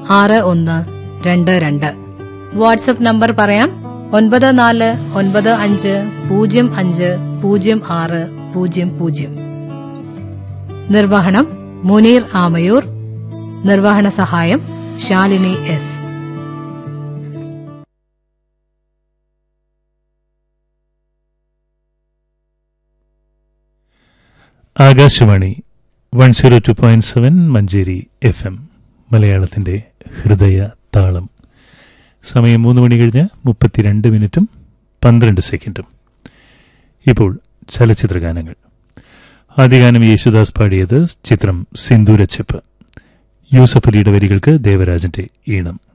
ആറ് ഒന്ന് രണ്ട് രണ്ട് വാട്സപ്പ് നമ്പർ പറയാം ഒൻപത് നാല് ഒൻപത് അഞ്ച് പൂജ്യം അഞ്ച് പൂജ്യം ആറ് പൂജ്യം പൂജ്യം നിർവഹണം മുനീർ ആമയൂർ നിർവഹണ സഹായം Shalini S Akashvani one zero two point seven Manjeri F M മലയാളത്തിന്റെ ഹൃദയ താളം സമയം മൂന്ന് മണി കഴിഞ്ഞ് മുപ്പത്തിരണ്ട് മിനിറ്റും പന്ത്രണ്ട് സെക്കൻഡും ഇപ്പോൾ ചലച്ചിത്രഗാനങ്ങൾ ആദ്യഗാനം യേശുദാസ് പാടിയത് ചിത്രം സിന്ദൂരച്ചെപ്പ് യൂസഫ് അലിയുടെ വരികൾക്ക് ദേവരാജന്റെ ഈണം